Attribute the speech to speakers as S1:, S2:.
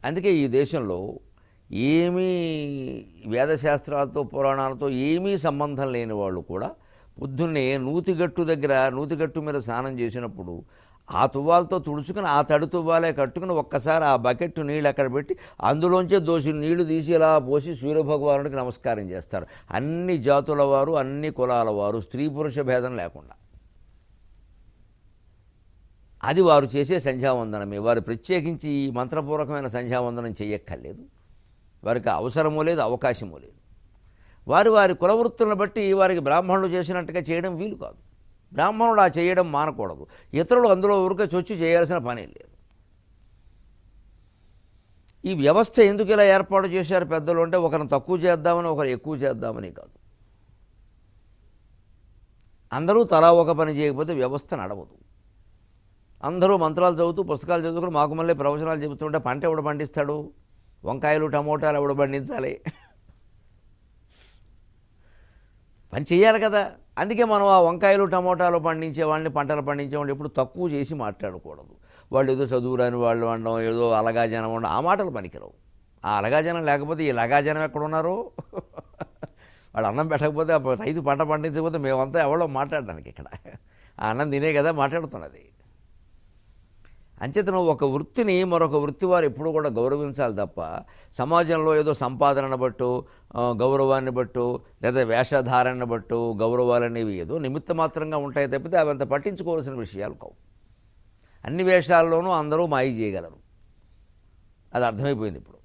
S1: అందుకే ఈ దేశంలో ఏమీ వేదశాస్త్రాలతో పురాణాలతో ఏమీ సంబంధం లేని వాళ్ళు కూడా పొద్దున్నే నూతిగట్టు దగ్గర నూతిగట్టు మీద స్నానం చేసినప్పుడు ఆ తువ్వాలతో తుడుచుకుని ఆ తడి తువ్వాలే కట్టుకుని ఒక్కసారి ఆ బకెట్ నీళ్ళు అక్కడ పెట్టి అందులోంచే దోసి నీళ్లు తీసి ఇలా పోసి సూర్యభగవానుడికి నమస్కారం చేస్తారు అన్ని జాతుల వారు అన్ని కులాల వారు స్త్రీ పురుష భేదం లేకుండా అది వారు చేసే సంధ్యావందనమే వారు ప్రత్యేకించి ఈ మంత్రపూర్వకమైన సంధ్యావందనం చేయక్కర్లేదు వారికి అవసరమూ లేదు అవకాశమూ లేదు వారి వారి కులవృత్తులను బట్టి వారికి బ్రాహ్మణులు చేసినట్టుగా చేయడం వీలు కాదు బ్రాహ్మణుడు ఆ చేయడం మానకూడదు ఇతరులు అందులో ఊరికే చొచ్చి చేయాల్సిన పని లేదు ఈ వ్యవస్థ ఎందుకు ఇలా ఏర్పాటు చేశారు పెద్దలు అంటే ఒకరిని తక్కువ చేద్దామని ఒకరు ఎక్కువ చేద్దామని కాదు అందరూ తలా ఒక పని చేయకపోతే వ్యవస్థ నడవదు అందరూ మంత్రాలు చదువుతూ పుస్తకాలు చదువుకుని మాకు మళ్ళీ ప్రవచనాలు చెబుతుంటే పంట ఎవడు పండిస్తాడు వంకాయలు టమోటాలు ఎవడు పండించాలి పని చేయాలి కదా అందుకే మనం ఆ వంకాయలు టమోటాలు పండించే వాళ్ళని పంటలు పండించే వాళ్ళు ఎప్పుడు తక్కువ చేసి మాట్లాడకూడదు వాళ్ళు ఏదో చదువురాని వాళ్ళు అనడం ఏదో అలగా జనం ఉండడం ఆ మాటలు పనికిరావు ఆ అలగా జనం లేకపోతే ఈ లగా జనం ఎక్కడ ఉన్నారో వాళ్ళు అన్నం పెట్టకపోతే ఆ రైతు పంట పండించకపోతే మేమంతా ఎవరో మాట్లాడడానికి ఇక్కడ ఆ అన్నం తినే కదా మాట్లాడుతున్నది అంచేతను ఒక వృత్తిని మరొక వృత్తి వారు ఎప్పుడూ కూడా గౌరవించాలి తప్ప సమాజంలో ఏదో సంపాదనను బట్టు ఆ, గౌరవాన్ని బట్టు లేదా వేషధారణను బట్టు గౌరవాలనేవి ఏదో నిమిత్త మాత్రంగా ఉంటాయి తప్పితే అవి అంత పట్టించుకోవాల్సిన విషయాలు కావు అన్ని వేషాల్లోనూ అందరూ మాయ చేయగలరు అది అర్థమైపోయింది ఇప్పుడు